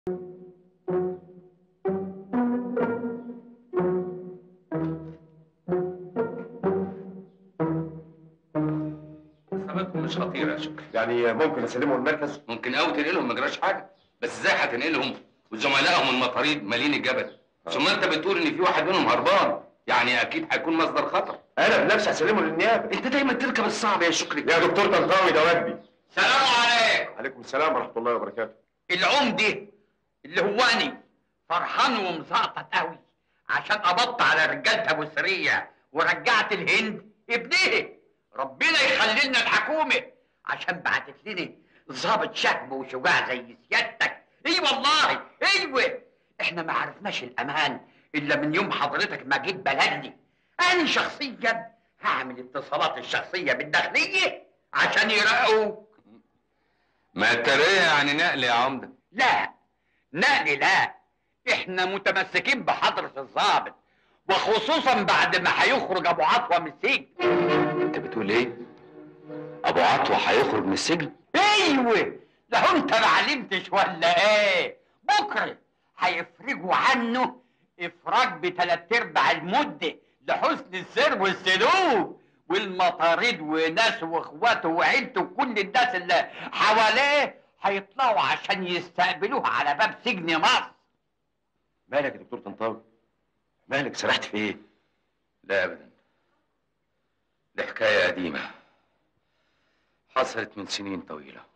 حساباتكم مش خطيره يا شكري يعني ممكن اسلمه المركز ممكن قوي تنقلهم ما جراش حاجه بس ازاي هتنقلهم وزملائهم المطاريد مالين الجبل ثم انت بتقول ان في واحد منهم هربان يعني اكيد هيكون مصدر خطر انا بنفسي هسلمه للنيابه انت دايما تركب الصعب يا شكري يا دكتور طنطاوي ده واجبي سلام عليكم عليكم السلام ورحمه الله وبركاته العمدة اللي هو أنا فرحان ومزقطط قوي عشان قبضت على رجالة أبو سرية ورجعت الهند ابنه ربنا يخلي لنا الحكومة عشان بعتت لنا ظابط شهم وشجاع زي سيادتك اي والله ايوه احنا ما عرفناش الامان الا من يوم حضرتك ما جيت بلدني انا شخصيا هعمل اتصالات الشخصيه بالداخليه عشان يراقبوك ما الترقية يعني نقل يا عمده لا نقل لا احنا متمسكين بحضرة الضابط وخصوصا بعد ما هيخرج ابو عطوة من السجن انت بتقول ايه ابو عطوه هيخرج من السجن ايوه لو انت ما علمتش ولا ايه بكره هيفرجوا عنه افراج بتلات ارباع المده لحسن السير والسلوك والمطاريد وناس واخواته وعيلته وكل الناس اللي حواليه هيطلعوا عشان يستقبلوه على باب سجن مصر مالك يا دكتور طنطاوي مالك سرحت في ايه لا ابدا دي حكايه قديمه حصلت من سنين طويله